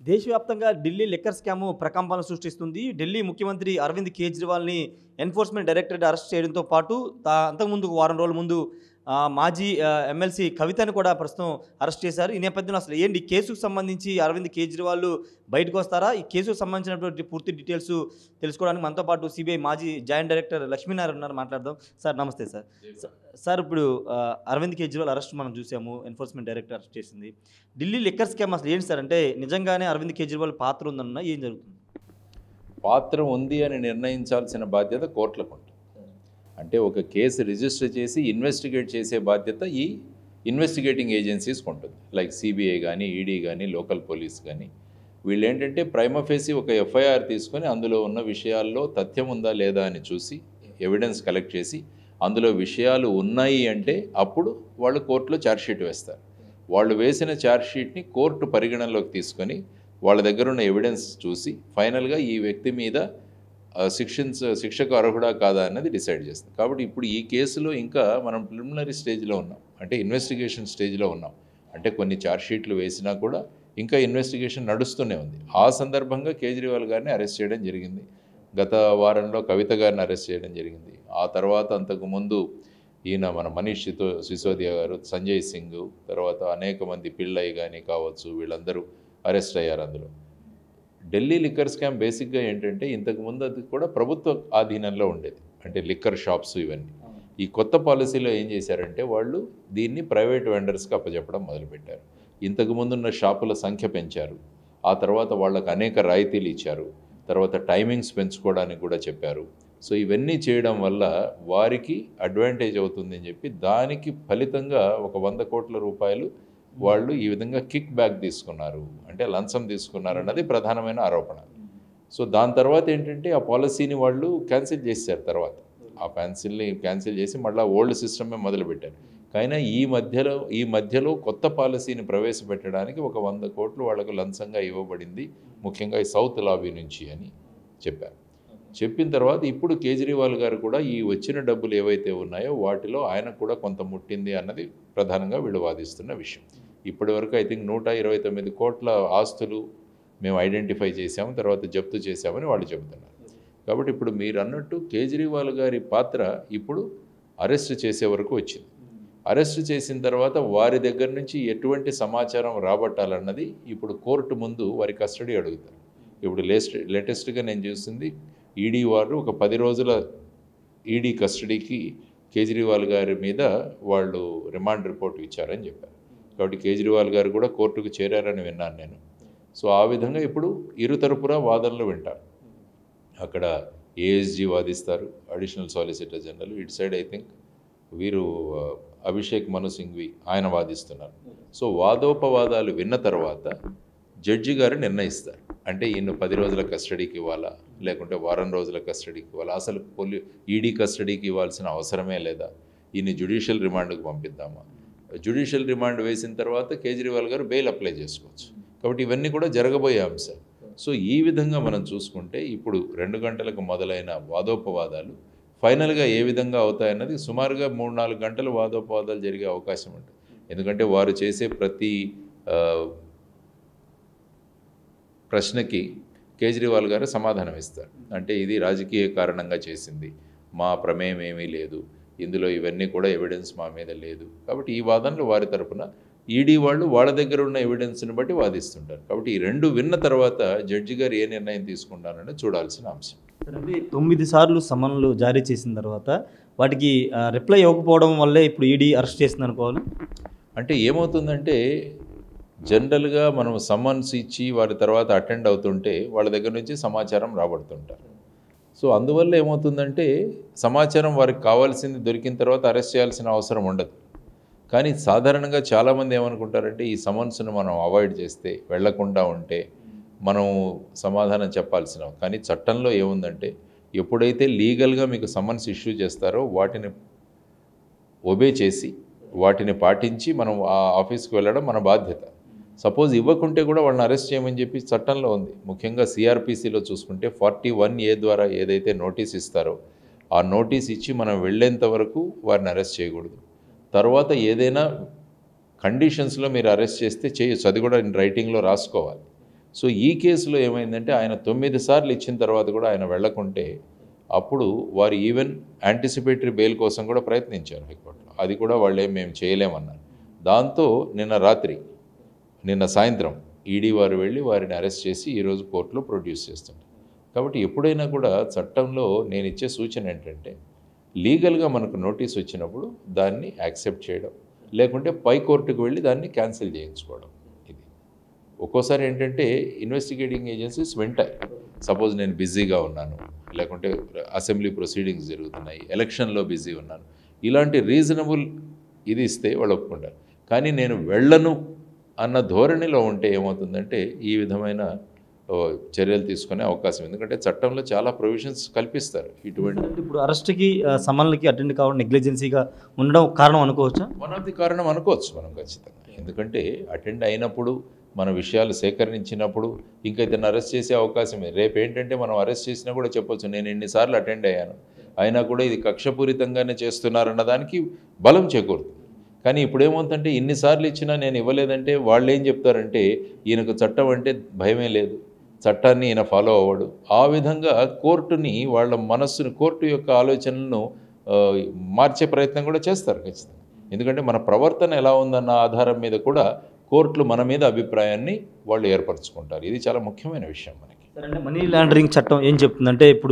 దేశవ్యాప్తంగా Delhi liquor scam ప్రకంపనలు సృష్టిస్తుంది ఢిల్లీ ముఖ్యమంత్రి అరవింద్ కేజ్రీవాల్ని ఎన్ఫోర్స్మెంట్ డైరెక్టరేట్ అరెస్ట్ చేయడంతో పాటు తా- అంతకుముందు వారం రోజుల ముందు ఆ, మాజీ ఆ, ఎమ్మెల్సీ కవితను కూడా ప్రస్తుతం అరెస్ట్ చేశారు ఈ నేపథ్యంలో అసలు ఏంటి ఈ కేసుకు సంబంధించి అరవింద్ కేజ్రీవాల్ బయటకు వస్తారా ఈ కేసుకు సంబంధించినటువంటి పూర్తి డీటెయిల్స్ తెలుసుకోవడానికి మనతో పాటు సిబిఐ మాజీ జాయింట్ డైరెక్టర్ లక్ష్మీనారాయణ ఉన్నారు మాట్లాడదాం సార్ నమస్తే సార్ స- సార్ ఇప్పుడు ఆ, అరవింద్ కేజ్రీవాల్ అరెస్ట్ మనం చూసాము ఎన్ఫోర్స్మెంట్ డైరెక్టర్ అరెస్ట్ చేసింది ఢిల్లీ లిక్కర్ స్కామ్ అసలు ఏంటి సార్ అంటే నిజంగానే అరవింద్ కేజ్రీవాల్ పాత్ర ఉందన్న ఏం జరుగుతుంది పాత్ర ఉంది అని నిర్ణయించాల్సిన బాధ్యత కోర్టులకు ఉంటుంది అంటే ఒక కేసు రిజిస్టర్ చేసి ఇన్వెస్టిగేట్ చేసే బాధ్యత ఈ ఇన్వెస్టిగేటింగ్ ఏజెన్సీస్కి ఉంటుంది లైక్ సిబిఐ కానీ ఈడీ కానీ లోకల్ పోలీస్ కానీ వీళ్ళు ఏంటంటే ప్రైమఫేసి ఒక ఎఫ్ఐఆర్ తీసుకొని అందులో ఉన్న విషయాల్లో తథ్యం ఉందా లేదా అని చూసి ఎవిడెన్స్ కలెక్ట్ చేసి అందులో విషయాలు ఉన్నాయి అంటే అప్పుడు వాళ్ళు కోర్టులో ఛార్జ్షీట్ వేస్తారు వాళ్ళు వేసిన ఛార్జ్షీట్ని కోర్టు పరిగణనలోకి తీసుకొని వాళ్ళ దగ్గర ఉన్న ఎవిడెన్స్ చూసి ఫైనల్గా ఈ వ్యక్తి మీద ఆ, శిక్షించ శిక్షకు అర్హుడా కాదా అన్నది డిసైడ్ చేస్తుంది కాబట్టి ఇప్పుడు ఈ కేసులో ఇంకా మనం ప్రిలిమినరీ స్టేజ్లో ఉన్నాం అంటే ఇన్వెస్టిగేషన్ స్టేజ్లో ఉన్నాం అంటే కొన్ని ఛార్జ్షీట్లు వేసినా కూడా ఇంకా ఇన్వెస్టిగేషన్ నడుస్తూనే ఉంది ఆ సందర్భంగా కేజ్రీవాల్ గారిని అరెస్ట్ చేయడం జరిగింది గత వారంలో కవిత గారిని అరెస్ట్ చేయడం జరిగింది ఆ తర్వాత అంతకుముందు ఈయన మన మనీష్ సితో సిసోదియా గారు సంజయ్ సింగ్ తర్వాత అనేక మంది పిళ్ళయ్య కానీ కావచ్చు వీళ్ళందరూ అరెస్ట్ అయ్యారు అందులో ఢిల్లీ లిక్కర్ స్కామ్ బేసిక్గా ఏంటంటే ఇంతకుముందు అది కూడా ప్రభుత్వ ఆధీనంలో ఉండేది అంటే లిక్కర్ షాప్స్ ఇవన్నీ ఈ కొత్త పాలసీలో ఏం చేశారంటే వాళ్ళు దీన్ని ప్రైవేట్ వెండర్స్కి అప్పచెప్పడం మొదలుపెట్టారు ఇంతకు ముందున్న షాపుల సంఖ్య పెంచారు ఆ తర్వాత వాళ్ళకు అనేక రాయితీలు ఇచ్చారు తర్వాత టైమింగ్స్ పెంచుకోవడానికి కూడా చెప్పారు సో ఇవన్నీ చేయడం వల్ల వారికి అడ్వాంటేజ్ అవుతుందని చెప్పి దానికి ఫలితంగా ఒక వంద కోట్ల రూపాయలు వాళ్ళు ఈ విధంగా కిక్ బ్యాక్ తీసుకున్నారు అంటే లంచం తీసుకున్నారు అన్నది ప్రధానమైన ఆరోపణ సో దాని తర్వాత ఏంటంటే ఆ పాలసీని వాళ్ళు క్యాన్సిల్ చేశారు తర్వాత ఆ క్యాన్సిల్ని క్యాన్సిల్ చేసి మళ్ళీ ఓల్డ్ సిస్టమే మొదలుపెట్టారు కానీ ఈ మధ్యలో ఈ మధ్యలో కొత్త పాలసీని ప్రవేశపెట్టడానికి ఒక వంద కోట్లు వాళ్ళకు లంచంగా ఇవ్వబడింది ముఖ్యంగా ఈ సౌత్ లాబీ నుంచి అని చెప్పారు చెప్పిన తర్వాత ఇప్పుడు కేజ్రీవాల్ గారు కూడా ఈ వచ్చిన డబ్బులు ఏవైతే ఉన్నాయో వాటిలో ఆయనకు కూడా కొంత ముట్టింది అన్నది ప్రధానంగా వీళ్ళు వాదిస్తున్న విషయం ఇప్పటి వరకు ఐ థింక్ నూట ఇరవై తొమ్మిది కోట్ల ఆస్తులు మేము ఐడెంటిఫై చేశాము తర్వాత జప్తు చేశామని వాళ్ళు చెబుతున్నారు కాబట్టి ఇప్పుడు మీరు అన్నట్టు కేజ్రీవాల్ గారి పాత్ర ఇప్పుడు అరెస్ట్ చేసే వరకు వచ్చింది అరెస్ట్ చేసిన తర్వాత వారి దగ్గర నుంచి ఎటువంటి సమాచారం రాబట్టాలన్నది ఇప్పుడు కోర్టు ముందు వారి కస్టడీ అడుగుతారు ఇప్పుడు లేటెస్ట్ లేటెస్ట్గా నేను చూసింది ఈడీ వారు ఒక పది రోజుల ఈడీ కస్టడీకి కేజ్రీవాల్ గారి మీద వాళ్ళు రిమాండ్ రిపోర్ట్ ఇచ్చారని చెప్పారు కాబట్టి కేజ్రీవాల్ గారు కూడా కోర్టుకు చేరారని విన్నాను నేను సో ఆ విధంగా ఇప్పుడు ఇరు తరపున వాదనలు వింటారు అక్కడ ఏఎస్జీ వాదిస్తారు అడిషనల్ సాలిసిటర్ జనరల్ ఇటు సైడ్ ఐ థింక్ వీరు ఆ, అభిషేక్ మను సింఘ్వి ఆయన వాదిస్తున్నారు సో వాదోపవాదాలు విన్న తర్వాత జడ్జి గారు నిర్ణయిస్తారు అంటే ఈయన పది రోజుల కస్టడీకి ఇవ్వాలా లేకుంటే వారం రోజుల కస్టడీకి ఇవ్వాలా అసలు పోలీ ఈడీ కస్టడీకి ఇవ్వాల్సిన అవసరమే లేదా ఈయన జ్యుడిషియల్ రిమాండ్కి పంపిద్దామా జ్యుడిషియల్ రిమాండ్ వేసిన తర్వాత కేజ్రీవాల్ గారు బెయిల్ అప్లై చేసుకోవచ్చు కాబట్టి ఇవన్నీ కూడా జరగబోయే అంశాలు సో ఈ విధంగా మనం చూసుకుంటే ఇప్పుడు రెండు గంటలకు మొదలైన వాదోపవాదాలు ఫైనల్గా ఏ విధంగా అవుతాయన్నది సుమారుగా మూడు నాలుగు గంటలు వాదోపవాదాలు జరిగే అవకాశం ఉంటుంది ఎందుకంటే వారు చేసే ప్రతి ఆ, ప్రశ్నకి కేజ్రీవాల్ గారు సమాధానం ఇస్తారు అంటే ఇది రాజకీయ కారణంగా చేసింది మా ప్రమేయం ఏమీ లేదు ఇందులో ఇవన్నీ కూడా ఎవిడెన్స్ మా మీద లేదు కాబట్టి ఈ వాదనలు వారి తరపున ఈడీ వాళ్ళు వాళ్ళ దగ్గర ఉన్న ఎవిడెన్స్ని బట్టి వాదిస్తుంటారు కాబట్టి ఈ రెండు విన్న తర్వాత జడ్జి గారు ఏ నిర్ణయం తీసుకుంటారని చూడాల్సిన అంశం అంటే తొమ్మిది సార్లు సమన్లు జారీ చేసిన తర్వాత వాటికి ఆ, రిప్లై ఇవ్వకపోవడం వల్లే ఇప్పుడు ఈడీ అరెస్ట్ చేసింది అనుకోవాలి అంటే ఏమవుతుందంటే జనరల్గా మనం సమ్మన్స్ ఇచ్చి వారి తర్వాత అటెండ్ అవుతుంటే వాళ్ళ దగ్గర నుంచి సమాచారం రాబడుతుంటారు సో అందువల్ల ఏమవుతుందంటే సమాచారం వారికి కావాల్సింది దొరికిన తర్వాత అరెస్ట్ చేయాల్సిన అవసరం ఉండదు కానీ సాధారణంగా చాలామంది ఏమనుకుంటారంటే ఈ సమన్స్ను మనం అవాయిడ్ చేస్తే వెళ్లకుండా ఉంటే మనం సమాధానం చెప్పాల్సిన కానీ చట్టంలో ఏముందంటే ఎప్పుడైతే లీగల్గా మీకు సమన్స్ ఇష్యూ చేస్తారో వాటిని ఒబే చేసి వాటిని పాటించి మనం ఆ ఆఫీస్కి వెళ్ళడం మన బాధ్యత సపోజ్ ఇవ్వకుంటే కూడా వాళ్ళని అరెస్ట్ చేయమని చెప్పి చట్టంలో ఉంది ముఖ్యంగా సిఆర్పిసిలో చూసుకుంటే ఫార్టీ వన్ ఏ ద్వారా ఏదైతే నోటీస్ ఇస్తారో ఆ నోటీస్ ఇచ్చి మనం వెళ్ళేంత వరకు వారిని అరెస్ట్ చేయకూడదు తర్వాత ఏదైనా కండిషన్స్లో మీరు అరెస్ట్ చేస్తే చేయొచ్చు అది కూడా రైటింగ్లో రాసుకోవాలి సో ఈ కేసులో ఏమైందంటే ఆయన తొమ్మిది సార్లు ఇచ్చిన తర్వాత కూడా ఆయన వెళ్ళకుంటే అప్పుడు వారు ఈవెన్ యాంటిసిపేటరీ బెయిల్ కోసం కూడా ప్రయత్నించారు హైకోర్టులో అది కూడా వాళ్ళు ఏం మేము చేయలేమన్నారు దాంతో నిన్న రాత్రి నిన్న సాయంత్రం ఈడీ వారు వెళ్ళి వారిని అరెస్ట్ చేసి ఈరోజు కోర్టులో ప్రొడ్యూస్ చేస్తుంటారు కాబట్టి ఎప్పుడైనా కూడా చట్టంలో నేను ఇచ్చే సూచన ఏంటంటే లీగల్గా మనకు నోటీస్ వచ్చినప్పుడు దాన్ని యాక్సెప్ట్ చేయడం లేకుంటే పై కోర్టుకు వెళ్ళి దాన్ని క్యాన్సిల్ చేయించుకోవడం ఇది ఒక్కోసారి ఏంటంటే ఇన్వెస్టిగేటింగ్ ఏజెన్సీస్ వింటాయి సపోజ్ నేను బిజీగా ఉన్నాను లేకుంటే అసెంబ్లీ ప్రొసీడింగ్స్ జరుగుతున్నాయి ఎలక్షన్లో బిజీ ఉన్నాను ఇలాంటి రీజనబుల్ ఇది ఇస్తే వాళ్ళు ఒప్పుకుంటారు కానీ నేను వెళ్ళను అన్న ధోరణిలో ఉంటే ఏమవుతుందంటే ఈ విధమైన ఓ, చర్యలు తీసుకునే అవకాశం ఎందుకంటే చట్టంలో చాలా ప్రొవిజన్స్ కల్పిస్తారు ఇటువంటి అంటే ఇప్పుడు అరెస్ట్కి ఆ, సమన్లకి అటెండ్ కావడం నెగ్లిజెన్సీగా ఉండడం కారణం అనుకోవచ్చా వన్ ఆఫ్ ది కారణం అనుకోవచ్చు మనం ఖచ్చితంగా ఎందుకంటే అటెండ్ అయినప్పుడు మన విషయాలు సేకరించినప్పుడు ఇంకా ఇతను అరెస్ట్ చేసే అవకాశమే రేపు ఏంటంటే మనం అరెస్ట్ చేసినా కూడా చెప్పొచ్చు నేను ఎన్నిసార్లు అటెండ్ అయ్యాను అయినా కూడా ఇది కక్షపూరితంగానే చేస్తున్నారన్న దానికి బలం చేకూరుతుంది కానీ ఇప్పుడు ఏమవుతుందంటే ఇన్నిసార్లు ఇచ్చినా నేను ఇవ్వలేదంటే వాళ్ళు ఏం చెప్తారంటే ఈయనకు చట్టం అంటే భయమే లేదు చట్టాన్ని ఈయన ఫాలో అవ్వడు ఆ విధంగా కోర్టుని వాళ్ళ మనస్సును కోర్టు యొక్క ఆలోచనలను ఆ, మార్చే ప్రయత్నం కూడా చేస్తారు ఖచ్చితంగా ఎందుకంటే మన ప్రవర్తన ఎలా ఉందన్న ఆధారం మీద కూడా కోర్టులు మన మీద అభిప్రాయాన్ని వాళ్ళు ఏర్పరచుకుంటారు ఇది చాలా ముఖ్యమైన విషయం మనకి సరే అంటే మనీ లాండరింగ్ చట్టం ఏం చెప్తుందంటే ఇప్పుడు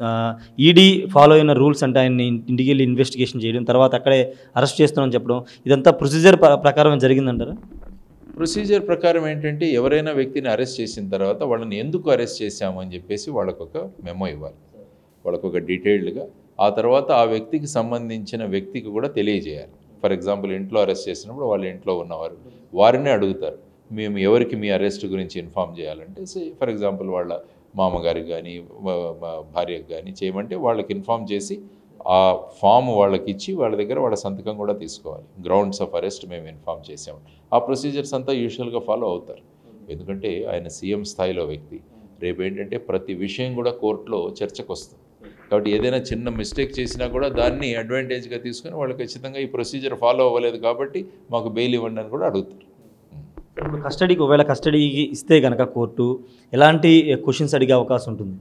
ఈడీ ఫాలో అయిన రూల్స్ అంటే ఆయన్ని ఇంటికి వెళ్ళి ఇన్వెస్టిగేషన్ చేయడం తర్వాత అక్కడే అరెస్ట్ చేస్తున్నామని చెప్పడం ఇదంతా ప్రొసీజర్ ప్రకారం జరిగిందంటారా ప్రొసీజర్ ప్రకారం ఏంటంటే ఎవరైనా వ్యక్తిని అరెస్ట్ చేసిన తర్వాత వాళ్ళని ఎందుకు అరెస్ట్ చేశామని చెప్పేసి వాళ్ళకు ఒక మెమో ఇవ్వాలి వాళ్ళకు ఒక డీటెయిల్డ్గా ఆ తర్వాత ఆ వ్యక్తికి సంబంధించిన వ్యక్తికి కూడా తెలియజేయాలి ఫర్ ఎగ్జాంపుల్ ఇంట్లో అరెస్ట్ చేసినప్పుడు వాళ్ళ ఇంట్లో ఉన్నవారు వారిని అడుగుతారు మేము ఎవరికి మీ అరెస్ట్ గురించి ఇన్ఫామ్ చేయాలంటే ఫర్ ఎగ్జాంపుల్ వాళ్ళ మామగారికి కానీ భార్యకు కానీ చేయమంటే వాళ్ళకి ఇన్ఫామ్ చేసి ఆ ఫామ్ వాళ్ళకి ఇచ్చి వాళ్ళ దగ్గర వాళ్ళ సంతకం కూడా తీసుకోవాలి గ్రౌండ్స్ ఆఫ్ అరెస్ట్ మేము ఇన్ఫామ్ చేసాము ఆ ప్రొసీజర్స్ అంతా యూజువల్గా ఫాలో అవుతారు ఎందుకంటే ఆయన సీఎం స్థాయిలో వ్యక్తి రేపు ఏంటంటే ప్రతి విషయం కూడా కోర్టులో చర్చకు వస్తుంది కాబట్టి ఏదైనా చిన్న మిస్టేక్ చేసినా కూడా దాన్ని అడ్వాంటేజ్గా తీసుకొని వాళ్ళు ఖచ్చితంగా ఈ ప్రొసీజర్ ఫాలో అవ్వలేదు కాబట్టి మాకు బెయిల్ ఇవ్వండి అని కూడా అడుగుతారు ఇప్పుడు కస్టడీకి ఒకవేళ కస్టడీకి ఇస్తే కనుక కోర్టు ఎలాంటి క్వశ్చన్స్ అడిగే అవకాశం ఉంటుంది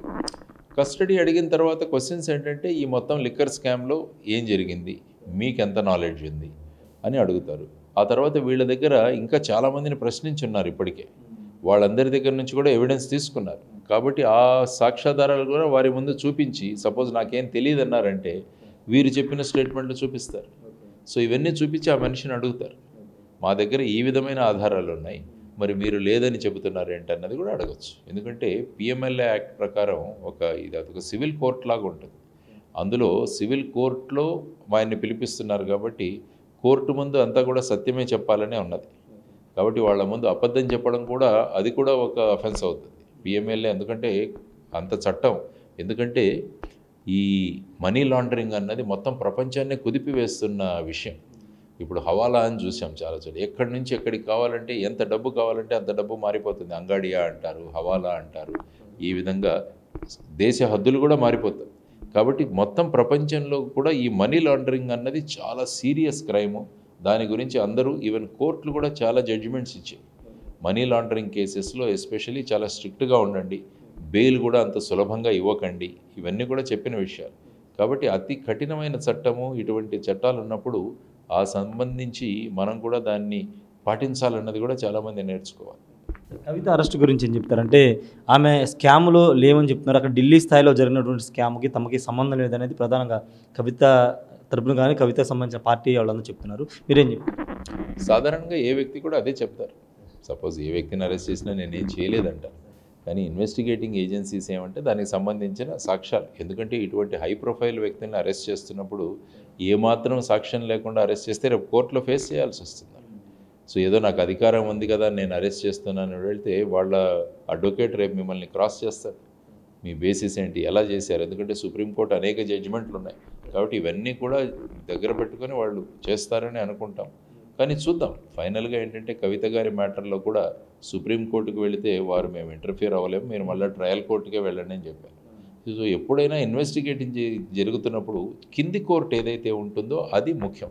కస్టడీ అడిగిన తర్వాత క్వశ్చన్స్ ఏంటంటే ఈ మొత్తం లిక్కర్ స్కామ్లో ఏం జరిగింది మీకు ఎంత నాలెడ్జ్ ఉంది అని అడుగుతారు ఆ తర్వాత వీళ్ళ దగ్గర ఇంకా చాలామందిని ప్రశ్నించున్నారు ఇప్పటికే వాళ్ళందరి దగ్గర నుంచి కూడా ఎవిడెన్స్ తీసుకున్నారు కాబట్టి ఆ సాక్ష్యాధారాలు కూడా వారి ముందు చూపించి సపోజ్ నాకేం తెలియదు అన్నారంటే వీరు చెప్పిన స్టేట్మెంట్లు చూపిస్తారు సో ఇవన్నీ చూపించి ఆ మనిషిని అడుగుతారు మా దగ్గర ఈ విధమైన ఆధారాలు ఉన్నాయి మరి మీరు లేదని చెబుతున్నారు ఏంటన్నది కూడా అడగచ్చు ఎందుకంటే పిఎంఎల్ఏ యాక్ట్ ప్రకారం ఒక ఇది ఒక సివిల్ కోర్ట్ లాగా ఉంటుంది అందులో సివిల్ కోర్టులో ఆయన్ని పిలిపిస్తున్నారు కాబట్టి కోర్టు ముందు అంతా కూడా సత్యమే చెప్పాలనే ఉన్నది కాబట్టి వాళ్ళ ముందు అబద్ధం చెప్పడం కూడా అది కూడా ఒక అఫెన్స్ అవుతుంది పిఎంఎల్ఏ ఎందుకంటే అంత చట్టం ఎందుకంటే ఈ మనీ లాండరింగ్ అన్నది మొత్తం ప్రపంచాన్ని కుదిపివేస్తున్న విషయం ఇప్పుడు హవాలా అని చూసాం చాలా చోట్ల ఎక్కడి నుంచి ఎక్కడికి కావాలంటే ఎంత డబ్బు కావాలంటే అంత డబ్బు మారిపోతుంది అంగాడియా అంటారు హవాలా అంటారు ఈ విధంగా దేశ హద్దులు కూడా మారిపోతాయి కాబట్టి మొత్తం ప్రపంచంలో కూడా ఈ మనీ లాండరింగ్ అన్నది చాలా సీరియస్ క్రైము దాని గురించి అందరూ ఈవెన్ కోర్టులు కూడా చాలా జడ్జిమెంట్స్ ఇచ్చాయి మనీ లాండరింగ్ కేసెస్లో ఎస్పెషలీ చాలా స్ట్రిక్ట్గా ఉండండి బెయిల్ కూడా అంత సులభంగా ఇవ్వకండి ఇవన్నీ కూడా చెప్పిన విషయాలు కాబట్టి అతి కఠినమైన చట్టము ఇటువంటి చట్టాలు ఉన్నప్పుడు ఆ సంబంధించి మనం కూడా దాన్ని పాటించాలన్నది కూడా చాలామంది నేర్చుకోవాలి కవిత అరెస్ట్ గురించి ఏం చెప్తారంటే ఆమె స్కామ్లో లేవని చెప్తున్నారు అక్కడ ఢిల్లీ స్థాయిలో జరిగినటువంటి స్కామ్కి తమకి సంబంధం లేదనేది ప్రధానంగా కవిత తరపున కానీ కవితకు సంబంధించిన పార్టీ వాళ్ళందరూ చెప్తున్నారు మీరేం చెప్తారు సాధారణంగా ఏ వ్యక్తి కూడా అదే చెప్తారు సపోజ్ ఏ వ్యక్తిని అరెస్ట్ చేసినా నేనేం చేయలేదంటారు కానీ ఇన్వెస్టిగేటింగ్ ఏజెన్సీస్ ఏమంటే దానికి సంబంధించిన సాక్ష్యాలు ఎందుకంటే ఇటువంటి హై ప్రొఫైల్ వ్యక్తులను అరెస్ట్ చేస్తున్నప్పుడు ఏమాత్రం సాక్ష్యం లేకుండా అరెస్ట్ చేస్తే రేపు కోర్టులో ఫేస్ చేయాల్సి వస్తుంది సో ఏదో నాకు అధికారం ఉంది కదా నేను అరెస్ట్ చేస్తున్నాను అని వెళ్తే వాళ్ళ అడ్వకేట్ రేపు మిమ్మల్ని క్రాస్ చేస్తాడు మీ బేసిస్ ఏంటి ఎలా చేశారు ఎందుకంటే సుప్రీంకోర్టు అనేక జడ్జిమెంట్లు ఉన్నాయి కాబట్టి ఇవన్నీ కూడా దగ్గర పెట్టుకొని వాళ్ళు చేస్తారని అనుకుంటాం కానీ చూద్దాం ఫైనల్గా ఏంటంటే కవిత గారి మ్యాటర్లో కూడా సుప్రీంకోర్టుకు వెళితే వారు మేము ఇంటర్ఫియర్ అవ్వలేము మీరు మళ్ళీ ట్రయల్ కోర్టుకే వెళ్ళండి అని చెప్పారు సో ఎప్పుడైనా ఇన్వెస్టిగేటింగ్ జే- జరుగుతున్నప్పుడు కింది కోర్టు ఏదైతే ఉంటుందో అది ముఖ్యం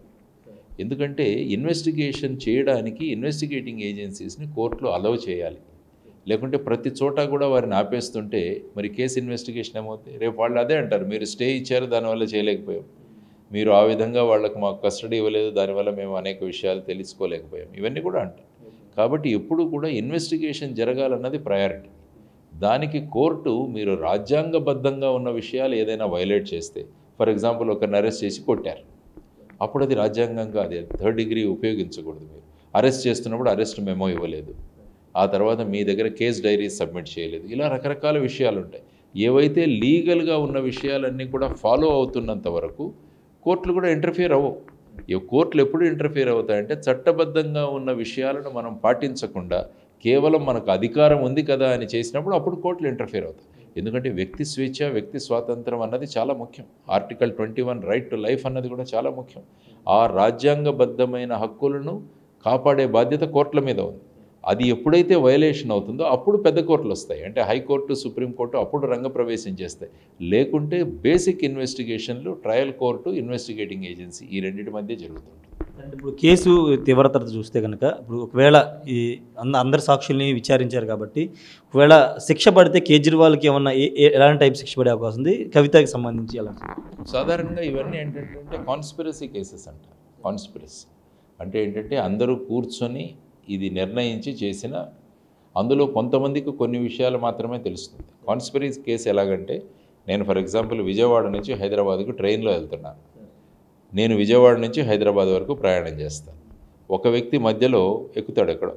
ఎందుకంటే ఇన్వెస్టిగేషన్ చేయడానికి ఇన్వెస్టిగేటింగ్ ఏజెన్సీస్ని కోర్టులో అలౌ చేయాలి లేకుంటే ప్రతి చోట కూడా వారిని ఆపేస్తుంటే మరి కేసు ఇన్వెస్టిగేషన్ ఏమవుతుంది రేపు వాళ్ళు అదే అంటారు మీరు స్టే ఇచ్చారు దానివల్ల చేయలేకపోయాం మీరు ఆ విధంగా వాళ్ళకు మాకు కస్టడీ ఇవ్వలేదు దానివల్ల మేము అనేక విషయాలు తెలుసుకోలేకపోయాం ఇవన్నీ కూడా అంటారు కాబట్టి ఎప్పుడు కూడా ఇన్వెస్టిగేషన్ జరగాలన్నది ప్రయారిటీ దానికి కోర్టు మీరు రాజ్యాంగబద్ధంగా ఉన్న విషయాలు ఏదైనా వైలేట్ చేస్తే ఫర్ ఎగ్జాంపుల్ ఒకరిని అరెస్ట్ చేసి కొట్టారు అప్పుడు అది రాజ్యాంగంగా అది థర్డ్ డిగ్రీ ఉపయోగించకూడదు మీరు అరెస్ట్ చేస్తున్నప్పుడు అరెస్ట్ మెమో ఇవ్వలేదు ఆ తర్వాత మీ దగ్గర కేస్ డైరీ సబ్మిట్ చేయలేదు ఇలా రకరకాల విషయాలు ఉంటాయి ఏవైతే లీగల్గా ఉన్న విషయాలన్నీ కూడా ఫాలో అవుతున్నంత వరకు కోర్టులు కూడా ఇంటర్ఫియర్ అవ్వవు ఈ కోర్టులు ఎప్పుడు ఇంటర్ఫియర్ అవుతాయంటే చట్టబద్ధంగా ఉన్న విషయాలను మనం పాటించకుండా కేవలం మనకు అధికారం ఉంది కదా అని చేసినప్పుడు అప్పుడు కోర్టులు ఇంటర్ఫియర్ అవుతాయి ఎందుకంటే వ్యక్తి స్వేచ్ఛ వ్యక్తి స్వాతంత్రం అన్నది చాలా ముఖ్యం article twenty one right to life అన్నది కూడా చాలా ముఖ్యం ఆ రాజ్యాంగబద్ధమైన హక్కులను కాపాడే బాధ్యత కోర్టుల మీద ఉంది అది ఎప్పుడైతే వైలేషన్ అవుతుందో అప్పుడు పెద్ద కోర్టులు వస్తాయి అంటే హైకోర్టు సుప్రీంకోర్టు అప్పుడు రంగప్రవేశం చేస్తాయి లేకుంటే బేసిక్ ఇన్వెస్టిగేషన్లు ట్రయల్ కోర్టు ఇన్వెస్టిగేటింగ్ ఏజెన్సీ ఈ రెండింటి మధ్య జరుగుతుంటుంది అంటే ఇప్పుడు కేసు తీవ్రత చూస్తే కనుక ఇప్పుడు ఒకవేళ ఈ అంద అందరి సాక్షుల్ని విచారించారు కాబట్టి ఒకవేళ శిక్ష పడితే కేజ్రీవాల్కి ఏమన్నా ఏ ఏ- ఎలాంటి టైప్ శిక్ష పడే అవకాశం ఉంది కవితకి సంబంధించి ఎలా సాధారణంగా ఇవన్నీ ఏంటంటే కాన్స్పిరసీ కేసెస్ అంట కాన్స్పిరసీ అంటే ఏంటంటే అందరూ కూర్చొని ఇది నిర్ణయించి చేసిన అందులో కొంతమందికి కొన్ని విషయాలు మాత్రమే తెలుస్తుంది కాన్స్పిరసీ కేసు ఎలాగంటే నేను ఫర్ ఎగ్జాంపుల్ విజయవాడ నుంచి హైదరాబాద్కు ట్రైన్లో వెళ్తున్నాను నేను విజయవాడ నుంచి హైదరాబాద్ వరకు ప్రయాణం చేస్తాను ఒక వ్యక్తి మధ్యలో ఎక్కుతాడు ఎక్కడో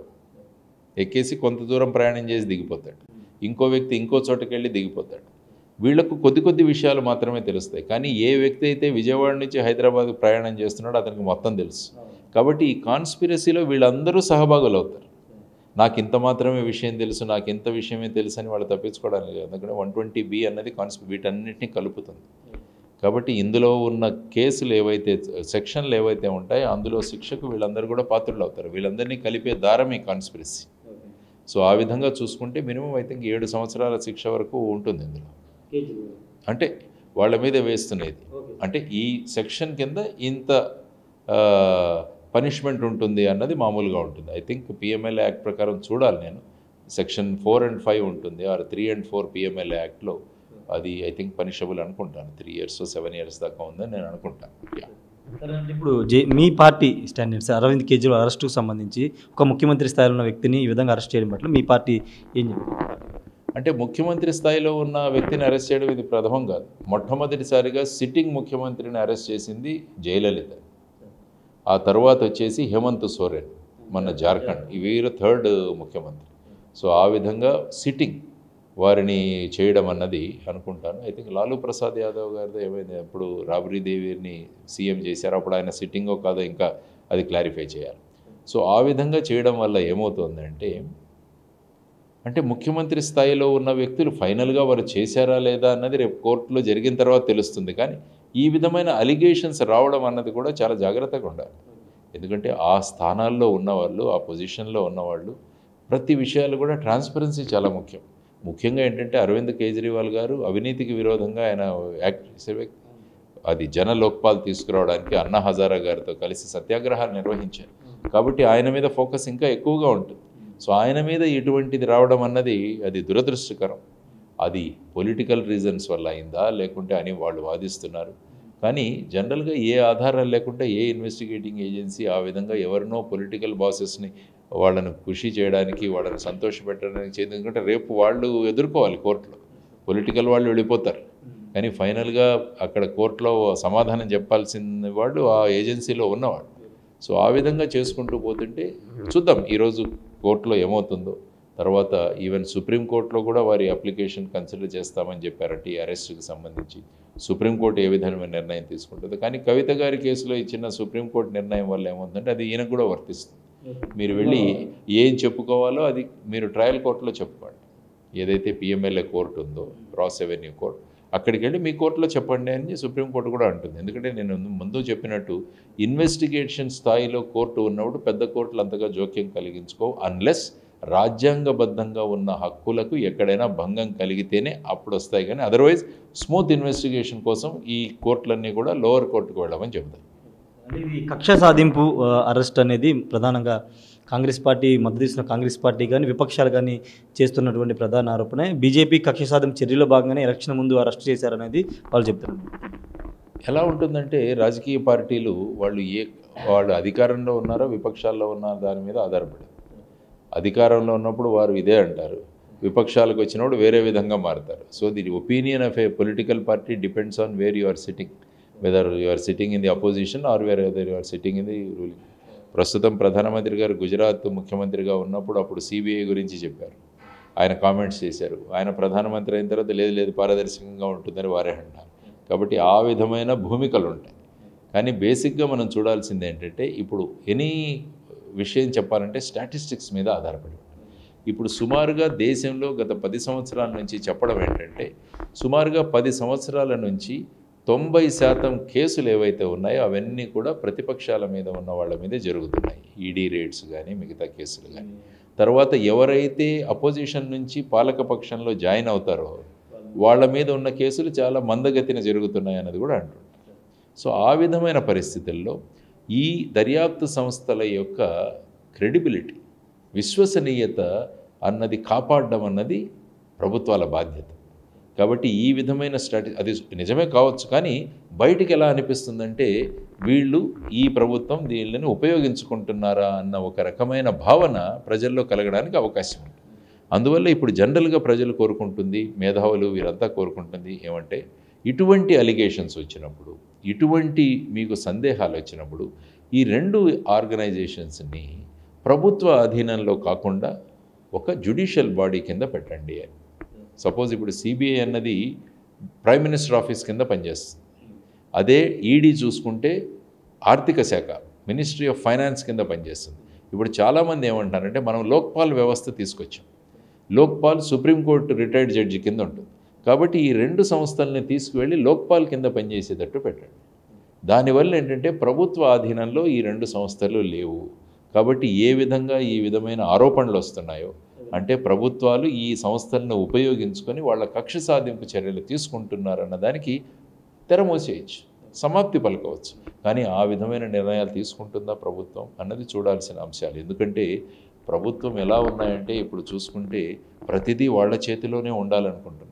ఎక్కేసి కొంత దూరం ప్రయాణం చేసి దిగిపోతాడు ఇంకో వ్యక్తి ఇంకో చోటకి వెళ్ళి దిగిపోతాడు వీళ్లకు కొద్ది కొద్ది విషయాలు మాత్రమే తెలుస్తాయి కానీ ఏ వ్యక్తి అయితే విజయవాడ నుంచి హైదరాబాద్ ప్రయాణం చేస్తున్నాడో అతనికి మొత్తం తెలుసు కాబట్టి ఈ కాన్స్పిరసీలో వీళ్ళందరూ సహభాగులు అవుతారు నాకు ఇంత మాత్రమే విషయం తెలుసు నాకు ఇంత విషయమే తెలుసు అని వాళ్ళు తప్పించుకోవడానికి లేదు ఎందుకంటే వన్ ట్వంటీ బి అన్నది కాన్స్పి వీటన్నిటిని కలుపుతుంది కాబట్టి ఇందులో ఉన్న కేసులు ఏవైతే సెక్షన్లు ఏవైతే ఉంటాయో అందులో శిక్షకు వీళ్ళందరూ కూడా పాత్రులు అవుతారు వీళ్ళందరినీ కలిపే దారం ఈ కాన్స్పిరసీ సో ఆ విధంగా చూసుకుంటే మినిమం ఐ థింక్ ఏడు సంవత్సరాల శిక్ష వరకు ఉంటుంది ఇందులో అంటే వాళ్ళ మీద వేస్తున్నది అంటే ఈ సెక్షన్ కింద ఇంత పనిష్మెంట్ ఉంటుంది అన్నది మామూలుగా ఉంటుంది ఐ థింక్ పిఎంఎల్ యాక్ట్ ప్రకారం చూడాలి నేను సెక్షన్ ఫోర్ అండ్ ఫైవ్ ఉంటుంది or three and four PML యాక్ట్లో అది ఐ థింక్ పనిషబుల్ అనుకుంటాను త్రీ ఇయర్స్ సెవెన్ ఇయర్స్ దాకా ఉందని నేను అనుకుంటాను యా సరే అంటే ఇప్పుడు జే మీ పార్టీ స్టాండర్డ్స్ అరవింద్ కేజ్రీవాల్ అరెస్టుకు సంబంధించి ఒక ముఖ్యమంత్రి స్థాయిలో ఉన్న వ్యక్తిని ఈ విధంగా అరెస్ట్ చేయడం పట్ల మీ పార్టీ ఏం చెప్తుంది అంటే ముఖ్యమంత్రి స్థాయిలో ఉన్న వ్యక్తిని అరెస్ట్ చేయడం ఇది ప్రథమం కాదు మొట్టమొదటిసారిగా సిట్టింగ్ ముఖ్యమంత్రిని అరెస్ట్ చేసింది జయలలిత ఆ తర్వాత వచ్చేసి హేమంత్ సోరెన్ మన జార్ఖండ్ ఈ వీరు థర్డ్ ముఖ్యమంత్రి సో ఆ విధంగా సిట్టింగ్ వారిని చేయడం అన్నది అనుకుంటాను ఐ థింక్ లాలూ ప్రసాద్ యాదవ్ గారితో ఏమైంది అప్పుడు రాబరీ దేవిని సీఎం చేశారు అప్పుడు ఆయన సిట్టింగో కాదో ఇంకా అది క్లారిఫై చేయాలి సో ఆ విధంగా చేయడం వల్ల ఏమవుతుందంటే అంటే ముఖ్యమంత్రి స్థాయిలో ఉన్న వ్యక్తులు ఫైనల్గా వారు చేశారా లేదా అన్నది రేపు కోర్టులో జరిగిన తర్వాత తెలుస్తుంది కానీ ఈ విధమైన అలిగేషన్స్ రావడం అన్నది కూడా చాలా జాగ్రత్తగా ఉండాలి ఎందుకంటే ఆ స్థానాల్లో ఉన్నవాళ్ళు ఆ పొజిషన్లో ఉన్నవాళ్ళు ప్రతి విషయాలు కూడా ట్రాన్స్పరెన్సీ చాలా ముఖ్యం ముఖ్యంగా ఏంటంటే అరవింద్ కేజ్రీవాల్ గారు అవినీతికి విరోధంగా ఆయన యాక్ట్ చేసే వ్యక్తి అది జన లోక్పాల్ తీసుకురావడానికి అన్నా హజారా గారితో కలిసి సత్యాగ్రహాలు నిర్వహించారు కాబట్టి ఆయన మీద ఫోకస్ ఇంకా ఎక్కువగా ఉంటుంది సో ఆయన మీద ఇటువంటిది రావడం అన్నది అది దురదృష్టకరం అది పొలిటికల్ రీజన్స్ వల్ల అయిందా లేకుంటే అని వాళ్ళు వాదిస్తున్నారు కానీ జనరల్గా ఏ ఆధారాలు లేకుండా ఏ ఇన్వెస్టిగేటింగ్ ఏజెన్సీ ఆ విధంగా ఎవరినో పొలిటికల్ బాసెస్ని వాళ్ళను ఖుషి చేయడానికి వాళ్ళని సంతోషపెట్టడానికి చేయదు ఎందుకంటే రేపు వాళ్ళు ఎదుర్కోవాలి కోర్టులో పొలిటికల్ వాళ్ళు వెళ్ళిపోతారు కానీ ఫైనల్గా అక్కడ కోర్టులో సమాధానం చెప్పాల్సిన వాళ్ళు ఆ ఏజెన్సీలో ఉన్నవాడు సో ఆ విధంగా చేసుకుంటూ పోతుంటే చూద్దాం ఈరోజు కోర్టులో ఏమవుతుందో తర్వాత ఈవెన్ సుప్రీంకోర్టులో కూడా వారి అప్లికేషన్ కన్సిడర్ చేస్తామని చెప్పారంటే ఈ అరెస్ట్కి సంబంధించి సుప్రీంకోర్టు ఏ విధమైన నిర్ణయం తీసుకుంటుంది కానీ కవిత గారి కేసులో ఇచ్చిన సుప్రీంకోర్టు నిర్ణయం వల్ల ఏమవుతుందంటే అది ఈయనకు కూడా వర్తిస్తుంది మీరు వెళ్ళి ఏం చెప్పుకోవాలో అది మీరు ట్రయల్ కోర్టులో చెప్పుకోండి ఏదైతే పిఎంఎల్ఏ కోర్టు ఉందో క్రాస్ రెవెన్యూ కోర్టు అక్కడికి వెళ్ళి మీ కోర్టులో చెప్పండి అని సుప్రీంకోర్టు కూడా అంటుంది ఎందుకంటే నేను ముందు చెప్పినట్టు ఇన్వెస్టిగేషన్ స్థాయిలో కోర్టు ఉన్నప్పుడు పెద్ద కోర్టులు అంతగా జోక్యం కలిగించుకో అన్లెస్ రాజ్యాంగబద్ధంగా ఉన్న హక్కులకు ఎక్కడైనా భంగం కలిగితేనే అప్పుడు వస్తాయి కానీ అదర్వైజ్ స్మూత్ ఇన్వెస్టిగేషన్ కోసం ఈ కోర్టులన్నీ కూడా లోవర్ కోర్టుకు వెళ్ళమని చెబుతాయి అంటే ఇది కక్ష సాధింపు ఆ, అరెస్ట్ అనేది ప్రధానంగా కాంగ్రెస్ పార్టీ మద్దతు ఇస్తున్న కాంగ్రెస్ పార్టీ కానీ విపక్షాలు కానీ చేస్తున్నటువంటి ప్రధాన ఆరోపణ బీజేపీ కక్ష సాధన చర్యలో భాగంగానే ఎలక్షన్ ముందు అరెస్ట్ చేశారనేది వాళ్ళు చెప్తున్నారు ఎలా ఉంటుందంటే రాజకీయ పార్టీలు వాళ్ళు ఏ వాళ్ళు అధికారంలో ఉన్నారో విపక్షాల్లో ఉన్నారో దాని మీద ఆధారపడి అధికారంలో ఉన్నప్పుడు వారు ఇదే అంటారు విపక్షాలకు వచ్చినప్పుడు వేరే విధంగా మారుతారు so the opinion of a political party depends on where you are sitting whether you are sitting in the opposition or where whether you are sitting in the ruling ప్రస్తుతం ప్రధానమంత్రి గారు గుజరాత్ ముఖ్యమంత్రిగా ఉన్నప్పుడు అప్పుడు సిబిఐ గురించి చెప్పారు ఆయన కామెంట్స్ చేశారు ఆయన ప్రధానమంత్రి అయిన తర్వాత లేదు లేదు పారదర్శకంగా ఉంటుందని వారే అంటారు కాబట్టి ఆ విధమైన భూమికలు ఉంటాయి కానీ బేసిక్గా మనం చూడాల్సింది ఏంటంటే ఇప్పుడు ఎనీ విషయం చెప్పాలంటే స్టాటిస్టిక్స్ మీద ఆధారపడి ఉంటుంది. ఇప్పుడు సుమారుగా దేశంలో గత పది సంవత్సరాల నుంచి చెప్పడం ఏంటంటే సుమారుగా పది సంవత్సరాల నుంచి తొంభై శాతం కేసులు ఏవైతే ఉన్నాయో అవన్నీ కూడా ప్రతిపక్షాల మీద ఉన్న వాళ్ళ మీదే జరుగుతున్నాయి ఈడీ రేట్స్ కానీ మిగతా కేసులు కానీ తర్వాత ఎవరైతే అపోజిషన్ నుంచి పాలక పక్షంలో జాయిన్ అవుతారో వాళ్ళ మీద ఉన్న కేసులు చాలా మందగతిన జరుగుతున్నాయి అన్నది కూడా అంటుంటారు సో ఆ విధమైన పరిస్థితుల్లో ఈ దర్యాప్తు సంస్థల యొక్క క్రెడిబిలిటీ విశ్వసనీయత అన్నది కాపాడడం అన్నది ప్రభుత్వాల బాధ్యత కాబట్టి ఈ విధమైన స్ట్రాటజీ అది నిజమే కావచ్చు కానీ బయటికి ఎలా అనిపిస్తుందంటే వీళ్ళు ఈ ప్రభుత్వం దీనిని ఉపయోగించుకుంటున్నారా అన్న ఒక రకమైన భావన ప్రజల్లో కలగడానికి అవకాశం ఉంది అందువల్ల ఇప్పుడు జనరల్గా ప్రజలు కోరుకుంటుంది మేధావులు వీరంతా కోరుకుంటుంది ఏమంటే ఇటువంటి అలిగేషన్స్ వచ్చినప్పుడు ఇటువంటి మీకు సందేహాలు వచ్చినప్పుడు ఈ రెండు ఆర్గనైజేషన్స్ని ప్రభుత్వ అధీనంలో కాకుండా ఒక జ్యుడిషియల్ బాడీ కింద పెట్టండి అని సపోజ్ ఇప్పుడు సిబిఐ అన్నది ప్రైమ్ మినిస్టర్ ఆఫీస్ కింద పనిచేస్తుంది అదే ఈడీ చూసుకుంటే ఆర్థిక శాఖ మినిస్ట్రీ ఆఫ్ ఫైనాన్స్ కింద పనిచేస్తుంది ఇప్పుడు చాలామంది ఏమంటారంటే మనం లోక్పాల్ వ్యవస్థ తీసుకొచ్చాం లోక్పాల్ సుప్రీంకోర్టు రిటైర్డ్ జడ్జి కింద ఉంటుంది కాబట్టి ఈ రెండు సంస్థల్ని తీసుకువెళ్ళి లోక్పాల్ కింద పనిచేసేటట్టు పెట్టండి దానివల్ల ఏంటంటే ప్రభుత్వ ఆధీనంలో ఈ రెండు సంస్థలు లేవు కాబట్టి ఏ విధంగా ఈ విధమైన ఆరోపణలు వస్తున్నాయో అంటే ప్రభుత్వాలు ఈ సంస్థలను ఉపయోగించుకొని వాళ్ళ కక్ష సాధింపు చర్యలు తీసుకుంటున్నారన్న దానికి తెరమూసేయచ్చు సమాప్తి పలకవచ్చు కానీ ఆ విధమైన నిర్ణయాలు తీసుకుంటుందా ప్రభుత్వం అన్నది చూడాల్సిన అంశాలు ఎందుకంటే ప్రభుత్వం ఎలా ఉన్నాయంటే ఇప్పుడు చూసుకుంటే ప్రతిదీ వాళ్ళ చేతిలోనే ఉండాలనుకుంటున్నారు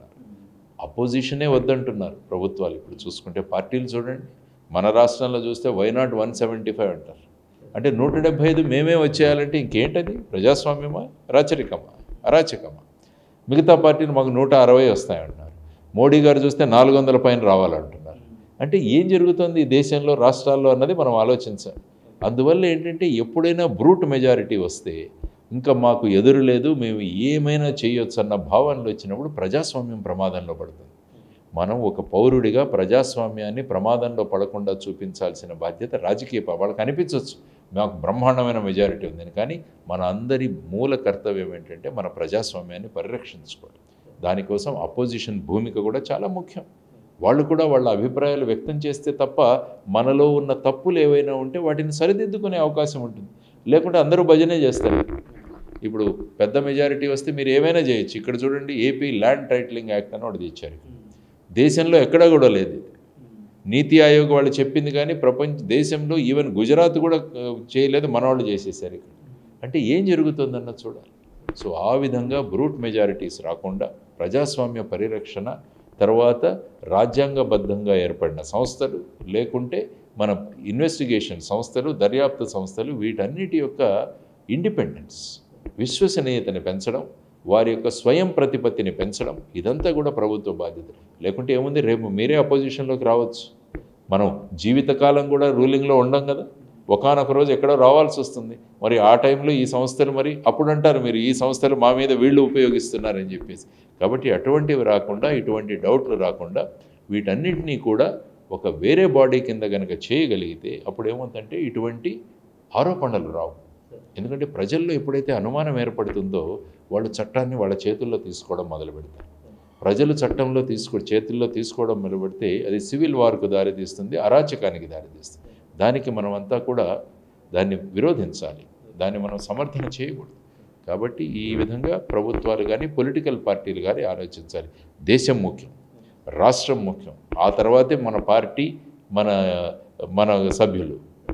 అపోజిషనే వద్దంటున్నారు ప్రభుత్వాలు ఇప్పుడు చూసుకుంటే పార్టీలు చూడండి మన రాష్ట్రంలో చూస్తే వైనాట్ వన్ సెవెంటీ ఫైవ్ అంటారు అంటే నూట డెబ్భై ఐదు మేమే వచ్చేయాలంటే ఇంకేంటది ప్రజాస్వామ్యమా రాచరికమా అరాచకమా మిగతా పార్టీలు మాకు నూట అరవై వస్తాయంటున్నారు మోడీ గారు చూస్తే నాలుగు వందల పైన రావాలంటున్నారు అంటే ఏం జరుగుతుంది ఈ దేశంలో రాష్ట్రాల్లో అన్నది మనం ఆలోచించాలి అందువల్ల ఏంటంటే ఎప్పుడైనా బ్రూట్ మెజారిటీ వస్తే ఇంకా మాకు ఎదురు లేదు మేము ఏమైనా చేయొచ్చు అన్న భావనలు వచ్చినప్పుడు ప్రజాస్వామ్యం ప్రమాదంలో పడుతుంది మనం ఒక పౌరుడిగా ప్రజాస్వామ్యాన్ని ప్రమాదంలో పడకుండా చూపించాల్సిన బాధ్యత రాజకీయ పా- వాళ్ళకి అనిపించవచ్చు మాకు బ్రహ్మాండమైన మెజారిటీ ఉందని కానీ మన అందరి మూల కర్తవ్యం ఏంటంటే మన ప్రజాస్వామ్యాన్ని పరిరక్షించుకోవడం దానికోసం అపోజిషన్ భూమిక కూడా చాలా ముఖ్యం వాళ్ళు కూడా వాళ్ళ అభిప్రాయాలు వ్యక్తం చేస్తే తప్ప మనలో ఉన్న తప్పులు ఏవైనా ఉంటే వాటిని సరిదిద్దుకునే అవకాశం ఉంటుంది లేకుంటే అందరూ భజనే చేస్తారు ఇప్పుడు పెద్ద మెజారిటీ వస్తే మీరు ఏమైనా చేయొచ్చు ఇక్కడ చూడండి ఏపీ ల్యాండ్ టైటిలింగ్ యాక్ట్ అని ఒకటి తెచ్చారు దేశంలో ఎక్కడా కూడా లేదు ఇది. నీతి ఆయోగ్ వాళ్ళు చెప్పింది కానీ ప్రపంచ దేశంలో ఈవెన్ గుజరాత్ కూడా ఆ, చేయలేదు మన వాళ్ళు చేసేసారు ఇక్కడ అంటే ఏం జరుగుతుందన్న చూడాలి సో ఆ విధంగా బ్రూట్ మెజారిటీస్ రాకుండా ప్రజాస్వామ్య పరిరక్షణ తర్వాత రాజ్యాంగబద్ధంగా ఏర్పడిన సంస్థలు లేకుంటే మన ఇన్వెస్టిగేషన్ సంస్థలు దర్యాప్తు సంస్థలు వీటన్నిటి యొక్క ఇండిపెండెన్స్ విశ్వసనీయతని పెంచడం వారి యొక్క స్వయం ప్రతిపత్తిని పెంచడం ఇదంతా కూడా ప్రభుత్వ బాధ్యత లేకుంటే ఏముంది రేపు మీరే అపోజిషన్లోకి రావచ్చు మనం జీవితకాలం కూడా రూలింగ్లో ఉండం కదా ఒకానొక రోజు ఎక్కడో రావాల్సి వస్తుంది మరి ఆ టైంలో ఈ సంస్థలు మరి అప్పుడు అంటారు మీరు ఈ సంస్థలు మా మీద వీళ్ళు ఉపయోగిస్తున్నారని చెప్పేసి కాబట్టి అటువంటివి రాకుండా ఇటువంటి డౌట్లు రాకుండా వీటన్నిటినీ కూడా ఒక వేరే బాడీ కింద కనుక చేయగలిగితే అప్పుడు ఏమవుతుందంటే ఇటువంటి ఆరోపణలు రావు ఎందుకంటే ప్రజల్లో ఎప్పుడైతే అనుమానం ఏర్పడుతుందో వాళ్ళు చట్టాన్ని వాళ్ళ చేతుల్లో తీసుకోవడం మొదలు పెడతారు ప్రజలు చట్టంలో తీసుకో చేతుల్లో తీసుకోవడం మొదలు పెడితే అది సివిల్ వార్కు దారితీస్తుంది అరాచకానికి దారితీస్తుంది దానికి మనమంతా కూడా దాన్ని విరోధించాలి దాన్ని మనం సమర్థన చేయకూడదు కాబట్టి ఈ విధంగా ప్రభుత్వాలు కానీ పొలిటికల్ పార్టీలు కానీ ఆలోచించాలి దేశం ముఖ్యం రాష్ట్రం ముఖ్యం ఆ తర్వాతే మన పార్టీ మన మన సభ్యులు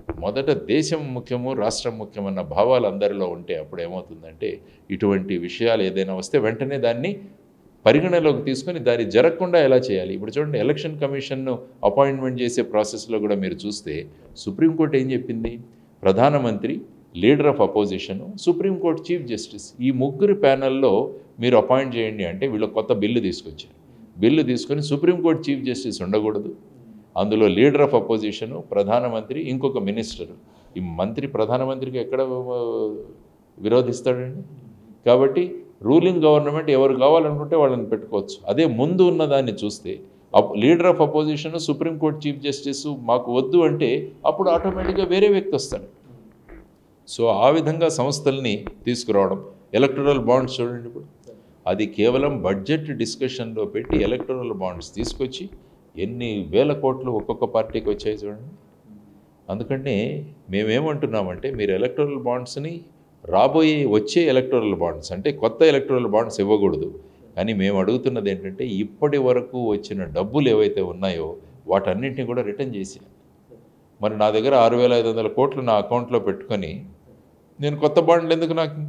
మొదట దేశం ముఖ్యము రాష్ట్రం ముఖ్యమన్న భావాలు అందరిలో ఉంటే అప్పుడు ఏమవుతుందంటే ఇటువంటి విషయాలు ఏదైనా వస్తే వెంటనే దాన్ని పరిగణలోకి తీసుకొని దాన్ని జరగకుండా ఎలా చేయాలి ఇప్పుడు చూడండి ఎలక్షన్ కమిషన్ను అపాయింట్మెంట్ చేసే ప్రాసెస్లో కూడా మీరు చూస్తే సుప్రీంకోర్టు ఏం చెప్పింది ప్రధానమంత్రి leader of opposition supreme court chief justice ఈ ముగ్గురు ప్యానల్లో మీరు అపాయింట్ చేయండి అంటే వీళ్ళు కొత్త బిల్లు తీసుకొచ్చారు బిల్లు తీసుకొని సుప్రీంకోర్టు చీఫ్ జస్టిస్ ఉండకూడదు అందులో లీడర్ ఆఫ్ అపోజిషను ప్రధానమంత్రి ఇంకొక మినిస్టర్ ఈ మంత్రి ప్రధానమంత్రికి ఎక్కడ ఆ, విరోధిస్తాడండి కాబట్టి రూలింగ్ గవర్నమెంట్ ఎవరు కావాలనుకుంటే వాళ్ళని పెట్టుకోవచ్చు అదే ముందు ఉన్న దాన్ని చూస్తే up leader of opposition supreme court chief justice మాకు వద్దు అంటే అప్పుడు ఆటోమేటిక్గా వేరే వ్యక్తి వస్తాడు సో ఆ విధంగా సంస్థల్ని తీసుకురావడం ఎలక్టరల్ బాండ్స్ చూడండి ఇప్పుడు అది కేవలం బడ్జెట్ డిస్కషన్లో పెట్టి ఎలక్టరల్ బాండ్స్ తీసుకొచ్చి ఎన్ని వేల కోట్లు ఒక్కొక్క పార్టీకి వచ్చాయి చూడండి అందుకనే మేమేమంటున్నామంటే మీరు ఎలక్టరల్ బాండ్స్ని రాబోయే వచ్చే ఎలక్టరల్ బాండ్స్ అంటే కొత్త ఎలక్టరల్ బాండ్స్ ఇవ్వకూడదు కానీ మేము అడుగుతున్నది ఏంటంటే ఇప్పటి వరకు వచ్చిన డబ్బులు ఏవైతే ఉన్నాయో వాటన్నింటినీ కూడా రిటర్న్ చేసి మరి నా దగ్గర ఆరు వేల ఐదు వందల కోట్లు నా అకౌంట్లో పెట్టుకొని నేను కొత్త బాండ్లు ఎందుకు నాకు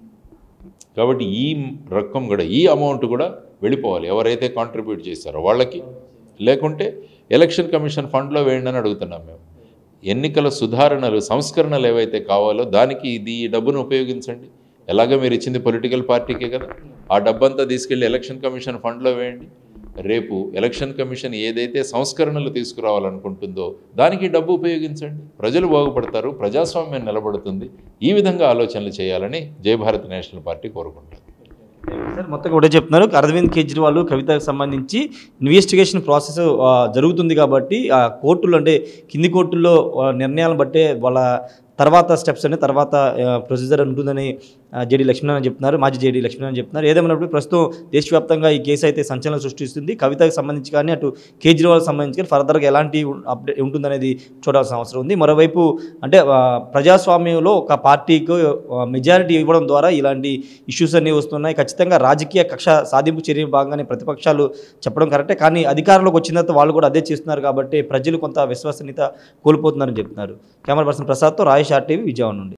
కాబట్టి ఈ రకం కూడా ఈ అమౌంట్ కూడా వెళ్ళిపోవాలి ఎవరైతే కాంట్రిబ్యూట్ చేశారో వాళ్ళకి లేకుంటే ఎలక్షన్ కమిషన్ ఫండ్లో వేయండి అని అడుగుతున్నాం మేము ఎన్నికల సుధారణలు సంస్కరణలు ఏవైతే కావాలో దానికి ఇది ఈ డబ్బును ఉపయోగించండి ఎలాగ మీరు ఇచ్చింది పొలిటికల్ పార్టీకే కదా ఆ డబ్బంతా తీసుకెళ్ళి ఎలక్షన్ కమిషన్ ఫండ్లో వేయండి రేపు ఎలక్షన్ కమిషన్ ఏదైతే సంస్కరణలు తీసుకురావాలనుకుంటుందో దానికి డబ్బు ఉపయోగించండి ప్రజలు బాగుపడతారు ప్రజాస్వామ్యం నిలబడుతుంది ఈ విధంగా ఆలోచనలు చేయాలని జయ భారత్ నేషనల్ పార్టీ కోరుకుంటుంది సార్ మొత్తం ఒకటే చెప్తున్నారు అరవింద్ కేజ్రీవాల్ కవితకు సంబంధించి ఇన్వెస్టిగేషన్ ప్రాసెస్ ఆ, జరుగుతుంది కాబట్టి ఆ కోర్టులు అంటే కింది కోర్టుల్లో ఆ, నిర్ణయాలను బట్టే వాళ్ళ తర్వాత స్టెప్స్ అని తర్వాత ప్రొసీజర్ ఉంటుందని జేడీ లక్ష్మీనారాయణ చెప్తున్నారు మాజీ జేడీ లక్ష్మీనారాయణ చెప్తున్నారు ఏదేమైనప్పుడు ప్రస్తుతం దేశవ్యాప్తంగా ఈ కేసు అయితే సంచలనం సృష్టిస్తుంది కవితకు సంబంధించి కానీ అటు కేజ్రీవాల్ సంబంధించి కానీ ఫర్దర్గా ఎలాంటి అప్డేట్ ఉంటుందనేది చూడాల్సిన అవసరం ఉంది మరోవైపు అంటే ఆ, ప్రజాస్వామ్యంలో ఒక పార్టీకి మెజారిటీ ఇవ్వడం ద్వారా ఇలాంటి ఇష్యూస్ అన్నీ వస్తున్నాయి ఖచ్చితంగా రాజకీయ కక్ష సాధింపు చర్య భాగంగానే ప్రతిపక్షాలు చెప్పడం కరెక్టే కానీ అధికారంలోకి వచ్చిన తర్వాత వాళ్ళు కూడా అదే చేస్తున్నారు కాబట్టి ప్రజలు కొంత విశ్వసనీయత కోల్పోతున్నారని చెప్తున్నారు కెమెరా పర్సన్ ప్రసాద్తో రాయేష్ ఆర్టీవీ విజయవాడ నుండి